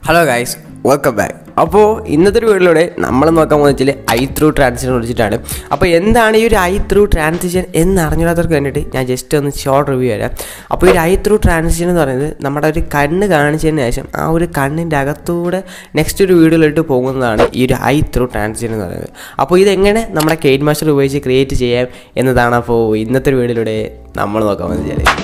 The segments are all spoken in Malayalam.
ഹലോ ഗൈസ് വെൽക്കം ബാക്ക് അപ്പോൾ ഇന്നത്തെ ഒരു വീഡിയോയിലൂടെ നമ്മൾ നോക്കാൻ പോകുന്നത് വെച്ചാൽ ഐ ത്രൂ ട്രാൻസിഷനെ കുറിച്ചിട്ടാണ് അപ്പോൾ എന്താണ് ഈ ഒരു ഐ ത്രൂ ട്രാൻസിഷൻ എന്ന് അറിഞ്ഞിടാത്തവർക്ക് വേണ്ടിയിട്ട് ഞാൻ ജസ്റ്റ് ഒന്ന് ഷോർട്ട് റിവ്യൂ തരാം അപ്പോൾ ഈ ഒരു ഐ ത്രൂ ട്രാൻസിഷൻ എന്ന് പറയുന്നത് നമ്മുടെ ഒരു കണ്ണ് കാണിച്ചതിന് ശേഷം ആ ഒരു കണ്ണിൻ്റെ അകത്തൂടെ നെക്സ്റ്റ് ഒരു വീഡിയോയിലിട്ട് പോകുന്നതാണ് ഈ ഒരു ഐ ത്രൂ ട്രാൻസിഷൻ എന്ന് പറയുന്നത് അപ്പോൾ ഇതെങ്ങനെ നമ്മുടെ കെയ്റ്റ് മാസ്റ്റർ ഉപയോഗിച്ച് ക്രിയേറ്റ് ചെയ്യാം എന്നതാണ് അപ്പോൾ ഇന്നത്തെ ഒരു വീഡിയോയിലൂടെ നമ്മൾ നോക്കാൻ പോകുന്നത് വെച്ചാൽ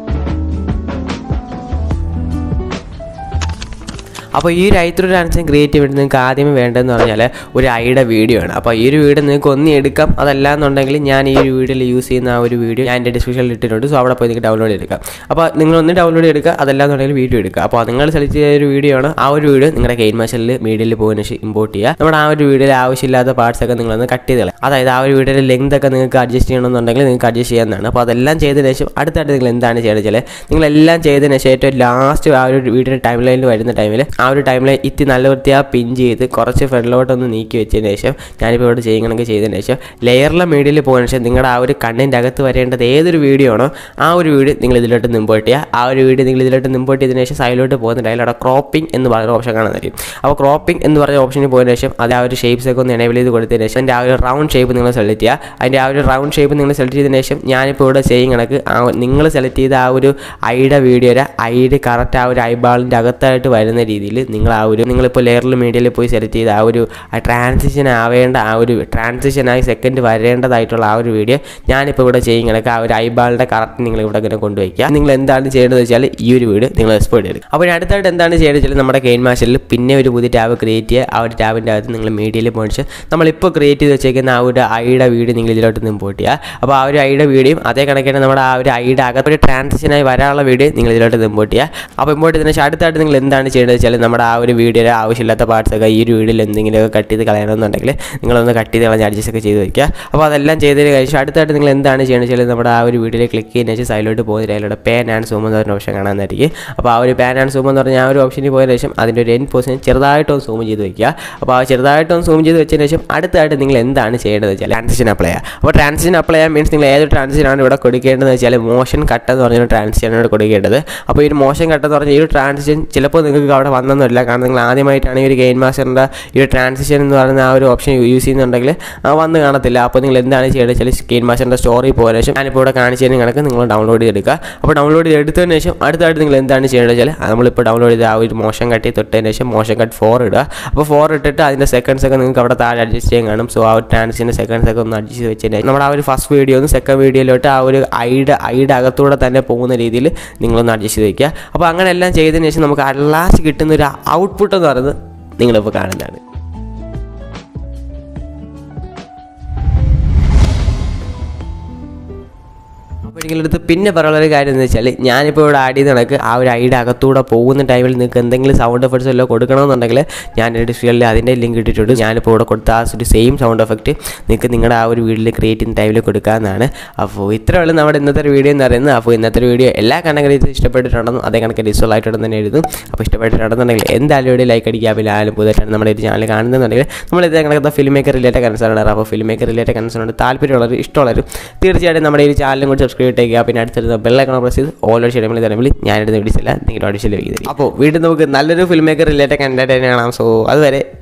അപ്പോൾ ഈ ഒരു ഐത്രു ഡാൻസിന് ക്രിയേറ്റ് വേണ്ടി നിങ്ങൾക്ക് ആദ്യമേ വേണ്ടതെന്ന് പറഞ്ഞാൽ ഒരു ഐയുടെ വീഡിയോ ആണ് അപ്പോൾ ഈ ഒരു വീഡിയോ നിങ്ങൾക്ക് ഒന്നി എടുക്കാം അതല്ല എന്നുണ്ടെങ്കിൽ ഞാൻ ഈ ഒരു വീഡിയോയിൽ യൂസ് ചെയ്യുന്ന ആ ഒരു വീഡിയോ ഞാൻ എൻ്റെ ഡിസ്ക്രിപ്ഷനിൽ ഇട്ടിട്ടുണ്ട് സോ അവിടെ പോയി നിങ്ങൾക്ക് ഡൗൺലോഡ് എടുക്കാം അപ്പോൾ നിങ്ങൾ ഒന്ന് ഡൗൺലോഡ് എടുക്കുക അതല്ല എന്നുണ്ടെങ്കിൽ വീഡിയോ എടുക്കുക അപ്പോൾ നിങ്ങൾ സെലക്ട് ചെയ്ത ഒരു വീഡിയോ ആണ് ആ ഒരു വീഡിയോ നിങ്ങളുടെ കെയിൻ മാഷനിൽ മീഡിയയിൽ പോയതിന് ശേഷം ഇമ്പോർട്ട് ചെയ്യുക നമ്മുടെ ആ ഒരു വീഡിയോയിൽ ആവശ്യമില്ലാത്ത പാർട്സ് ഒക്കെ നിങ്ങളൊന്ന് കട്ട് ചെയ്ത് കളയാം അതായത് ആ ഒരു വീഡിയോയുടെ ലെങ്ത് ഒക്കെ നിങ്ങൾക്ക് അഡ്ജസ്റ്റ് ചെയ്യണമെന്നുണ്ടെങ്കിൽ നിങ്ങൾക്ക് അഡ്ജസ്റ്റ് ചെയ്യാവുന്നതാണ് അപ്പോൾ അതെല്ലാം ചെയ്തതിന് ശേഷം അടുത്തായിട്ട് നിങ്ങൾ എന്താണ് ചെയ്യേണ്ടത് വെച്ചാൽ നിങ്ങളെല്ലാം ചെയ്തതിന് ശേഷം ഏറ്റവും ലാസ്റ്റ് ആ ഒരു വീഡിയോയുടെ ടൈം ലൈനിൽ വരുന്ന ടൈമിൽ ആ ഒരു ടൈമിൽ ഇത്തി നല്ല വൃത്തിയാ പിൻ ചെയ്ത് കുറച്ച് ഫ്രണ്ടിലോട്ടൊന്ന് നീക്കി വെച്ചതിന് ശേഷം ഞാനിപ്പോൾ ഇവിടെ ചെയ്യണമെങ്കിൽ ചെയ്തതിന് ശേഷം ലെയറിലെ മീഡിയയിൽ പോയതിന് ശേഷം നിങ്ങളുടെ ആ ഒരു കണ്ണിൻ്റെ അകത്ത് വരേണ്ടത് ഏതൊരു വീഡിയോ ആണോ ആ ഒരു വീഡിയോ നിങ്ങൾ ഇതിലോട്ട് നിമ്പോട്ട് ചെയ്യുക ആ ഒരു വീഡിയോ നിങ്ങൾ ഇതിലോട്ട് നിമ്പോട്ട് ചെയ്തതിന് ശേഷം സൈഡിലോട്ട് പോകുന്നുണ്ട് അതിലവിടെ ക്രോപ്പിംഗ് എന്ന് പറയുന്ന ഓപ്ഷൻ കാണുന്നതായിരിക്കും അപ്പോൾ ക്രോപ്പിംഗ് എന്ന് പറയുന്ന ഓപ്ഷനിൽ പോയതിന് ശേഷം അത് ആ ഒരു ഷേപ്സ് ഒക്കെ ഒന്ന് എനേബിൾ ചെയ്ത് കൊടുത്തതിന് ശേഷം അതിൻ്റെ ആ ഒരു റൗണ്ട് ഷേപ്പ് നിങ്ങൾ സെലക്ട് ചെയ്യുക അതിൻ്റെ ആ ഒരു റൗണ്ട് ഷേപ്പ് നിങ്ങൾ സെലക്ട് ചെയ്തതിന് ശേഷം ഞാനിപ്പോൾ ഇവിടെ ചെയ്യും കണക്ക് ആ നിങ്ങൾ സെലക്ട് ചെയ്ത ആ ഒരു ഐയുടെ വീഡിയോയുടെ ഐഡ് കറക്റ്റ് ആ ഒരു ഐബാളിൻ്റെ അകത്തായിട്ട് വരുന്ന രീതിയിൽ നിങ്ങൾ ആ ഒരു നിങ്ങളിപ്പോൾ ലെയറിൽ മീഡിയയിൽ പോയി സെലക്ട് ചെയ്ത ആ ഒരു ട്രാൻസിഷൻ ആവേണ്ട ആ ഒരു ട്രാൻസിഷനായി സെക്കൻഡ് വരേണ്ടതായിട്ടുള്ള ആ ഒരു വീഡിയോ ഞാനിപ്പോൾ ഇവിടെ ചെയ്യും കണക്ക് ആ ഒരു ഐബാളിൻ്റെ കറക്റ്റ് നിങ്ങൾ ഇവിടെ ഇങ്ങനെ കൊണ്ടുവയ്ക്കുക നിങ്ങൾ എന്താണ് ചെയ്യേണ്ടത് വെച്ചാൽ ഈ ഒരു വീഡിയോ നിങ്ങൾ എക്സ്പോർട്ട് ചെയ്യും അപ്പോൾ ഇനി അടുത്തായിട്ട് എന്താണ് ചെയ്യേണ്ടത് വെച്ചാൽ നമ്മുടെ കെയിൻ മാസ്റ്ററിൽ പിന്നെ ഒരു പുതിയ ടാബ് ക്രിയേറ്റ് ചെയ്യുക ആ ഒരു ടാബിൻ്റെ അകത്ത് നിങ്ങൾ മീഡിയയിൽ പോയിച്ച് നമ്മളിപ്പോൾ ക്രിയേറ്റ് ചെയ്ത് വെച്ചേക്കുന്ന ആ ഒരു ഐയുടെ വീഡിയോ നിങ്ങൾ ഇതിലോട്ട് നിന്ന് ഇമ്പോർട്ട് ചെയ്യുക അപ്പോൾ ആ ഒരു ഐയുടെ വീഡിയോയും അതേ കണക്കിന് നമ്മുടെ ആ ഒരു ഐയുടെ അകത്ത് ഒരു ട്രാൻസിഷനായി വരാനുള്ള വീഡിയോ നിങ്ങൾ ഇതിലോട്ട് നിന്ന് ഇമ്പോർട്ട് ചെയ്യുക അപ്പോൾ ഇമ്പോർട്ട് ചെയ്തതിന് ശേഷം അടുത്തായിട്ട് നിങ്ങൾ എന്താണ് ചെയ്യേണ്ടത് വെച്ചാൽ നമ്മുടെ ആ ഒരു വീഡിയോയുടെ ആവശ്യമില്ലാത്ത പാർട്സ് ഒക്കെ ഈ ഒരു വീഡിയോയിൽ എന്തെങ്കിലുമൊക്കെ കട്ട് ചെയ്ത് കളയണമെന്നുണ്ടെങ്കിൽ നിങ്ങളൊന്ന് കട്ട് ചെയ്ത് കളഞ്ഞ് അഡ്ജസ്റ്റ് ഒക്കെ ചെയ്ത് വയ്ക്കുക അപ്പോൾ അതെല്ലാം ചെയ്തതിന് ശേഷം അടുത്തായിട്ട് നിങ്ങൾ എന്താണ് ചെയ്യേണ്ടത് വെച്ചാൽ നമ്മുടെ ആ ഒരു വീഡിയോയിൽ ക്ലിക്ക് ചെയ്യുന്ന ശേഷം സൈഡിലോട്ട് പോകുന്ന അതിലൂടെ പാൻ ആൻഡ് സൂം എന്ന് പറഞ്ഞ ഓപ്ഷൻ കാണാനായിരിക്കും അപ്പോൾ ആ ഒരു പാൻ ആൻഡ് സൂം എന്ന് പറഞ്ഞാൽ ആ ഒരു ഓപ്ഷനിൽ പോയതിന് ശേഷം അതിൻ്റെ ഒരു എൻ പൊസിഷൻ ചെറുതായിട്ടൊന്ന് സൂം ചെയ്ത് വയ്ക്കുക അപ്പോൾ ആ ചെറുതായിട്ടൊന്ന് സൂം ചെയ്ത് വെച്ചതിന് ശേഷം അടുത്തായിട്ട് നിങ്ങൾ എന്താണ് ചെയ്യേണ്ടത് വെച്ചാൽ ട്രാൻസിഷൻ അപ്ലൈ ചെയ്യുക അപ്പോൾ ട്രാൻസിഷൻ അപ്ലൈ ചെയ്യാൻ മീൻസ് നിങ്ങൾ ഏതൊരു ട്രാൻസിഷനാണ് ഇവിടെ കൊടുക്കേണ്ടതെന്ന് വെച്ചാൽ മോഷൻ കട്ട് എന്ന് പറഞ്ഞൊരു ട്രാൻസിഷനാണ് ഇവിടെ കൊടുക്കേണ്ടത് അപ്പോൾ ഈ ഒരു മോഷൻ കട്ട് എന്ന് പറഞ്ഞാൽ ഈ ഒരു ട്രാൻസിഷൻ ചിലപ്പോൾ നിങ്ങൾക്ക് അവിടെ വന്നൊന്നുമില്ല കാരണം നിങ്ങൾ ആദ്യമായിട്ടാണ് ഈ ഒരു ഗെയിൻ മാസ്റ്ററിൻ്റെ ഈ ഒരു ട്രാൻസിഷൻ എന്ന് പറയുന്ന ആ ഒരു ഓപ്ഷൻ യൂസ് ചെയ്യുന്നുണ്ടെങ്കിൽ ആ വന്ന് കാണത്തില്ല അപ്പോൾ നിങ്ങൾ എന്താണ് ചെയ്യേണ്ടത് വെച്ചാൽ ഗെയിൻ മാസ്റ്ററിൻ്റെ സ്റ്റോറി പോയതിനു ശേഷം ഞാനിപ്പോൾ ഇവിടെ കാണിച്ചു തരുന്ന കണക്ക് നിങ്ങൾ ഡൗൺലോഡ് ചെയ്തെടുക്കുക അപ്പോൾ ഡൗൺലോഡ് ചെയ്തെടുത്തതിന് ശേഷം അടുത്തായിട്ട് നിങ്ങൾ എന്താണ് ചെയ്യേണ്ടത് വെച്ചാൽ നമ്മളിപ്പോൾ ഡൗൺലോഡ് ചെയ്ത ആ ഒരു മോഷൻ കട്ടി തൊട്ടതിന് ശേഷം മോഷൻ കട്ട് ഫോർ ഇടുക അപ്പോൾ ഫോർ ഇട്ടിട്ട് അതിൻ്റെ സെക്കൻഡ്സ് ഒക്കെ നിങ്ങൾക്ക് അവിടെ താഴെ അഡ്ജസ്റ്റ് ചെയ്യാൻ കാണും സോ ആ ഒരു ട്രാൻസിൻ്റെ സെക്കൻഡ്സ് ഒക്കെ ഒന്ന് അഡ്ജസ്റ്റ് വെച്ചതിന് നമ്മുടെ ആ ഒരു ഫസ്റ്റ് വീഡിയോ ഒന്ന് സെക്കൻഡ് വീഡിയോയിലോട്ട് ആ ഒരു ഐഡ് ഐഡ് അകത്തൂടെ തന്നെ പോകുന്ന രീതിയിൽ നിങ്ങളൊന്ന് അഡ്ജസ്റ്റ് ചെയ്ത് വയ്ക്കുക അപ്പോൾ അങ്ങനെ എല്ലാം ചെയ്തതിന് ശേഷം നമുക്ക് ലാസ്റ്റ് കിട്ടുന്ന ഒരു ഔട്ട്പുട്ട് എന്ന് പറയുന്നത് നിങ്ങളിപ്പോൾ കാണുന്നതാണ് അപ്പോൾ നിങ്ങളടുത്ത് പിന്നെ പറയാനുള്ള ഒരു കാര്യം എന്ന് വെച്ചാൽ ഞാനിപ്പോൾ ഇവിടെ ആഡ് ചെയ്ത കണക്ക് ആ ഒരു ഐഡിയ അകത്തൂടെ പോകുന്ന ടൈമിൽ നിങ്ങൾക്ക് എന്തെങ്കിലും സൗണ്ട് എഫക്ട്സ് എല്ലാം കൊടുക്കണമെന്നുണ്ടെങ്കിൽ ഞാൻ എൻ്റെ ഡിസ്ക്രിപ്ഷനിൽ അതിൻ്റെ ലിങ്ക് ഇട്ടിട്ടുണ്ട് ഞാനിപ്പോൾ ഇവിടെ കൊടുത്ത ആ ഒരു സെയിം സൗണ്ട് എഫക്റ്റ് നിങ്ങൾക്ക് നിങ്ങളുടെ ആ ഒരു വീഡിയോയിൽ ക്രിയേറ്റ് ചെയ്യുന്ന ടൈമിൽ കൊടുക്കാമെന്നാണ് അപ്പോൾ ഇത്രയുള്ള നമ്മുടെ ഇന്നത്തെ ഒരു വീഡിയോ എന്ന് പറയുന്നത് അപ്പോൾ ഇന്നത്തെ ഒരു വീഡിയോ എല്ലാ കണക്കിലും ഇഷ്ടപ്പെട്ടിട്ടുണ്ടെന്നും അതേ കണക്ക് ഡിസ്വൽ ആയിട്ടുണ്ടെന്ന് തന്നെ എഴുതും അപ്പോൾ ഇഷ്ടപ്പെട്ടിട്ടുണ്ടെന്നുണ്ടെങ്കിൽ എന്തായാലും വീഡിയോ ലൈക്ക് അടിക്കുക പിന്നെ ആരും പുതിയതായിട്ടാണ് നമ്മുടെ ഒരു ചാനൽ കാണുന്നുണ്ടെങ്കിൽ നമ്മൾ ഇതേ കണക്കത്തെ ഫിലിം മേക്കർ റിലേറ്റഡ് കൺസേൺ ആണ് അപ്പോൾ ഫിലിം മേക്കർ റിലേറ്റഡ് കൺസേൺ ഉണ്ട് താല്പര്യമുള്ളവർ ഇഷ്ടമുള്ളവർ തീർച്ചയായിട്ടും നമ്മുടെ ഈ ചാനലും കൂടി സബ്സ്ക്രൈബ് ചെയ്തേക്കുക പിന്നെ അടുത്തിരുന്ന ബെല്ലൈക്കൺ പ്രസ് ചെയ്ത് ഓൾറെഡി ഷെഡ്യൂൾ തരമിൽ ഞാനിടുന്ന വീഡിയോസ് എല്ലാം നിങ്ങളുടെ ഓഡിഷൻ ലഭിക്കുന്നത് അപ്പോൾ വീണ്ടും നമുക്ക് നല്ലൊരു ഫിലിം മേക്കർ റിലേറ്റഡ് കണ്ടന്റ് കാണാം സോ അതുവരെ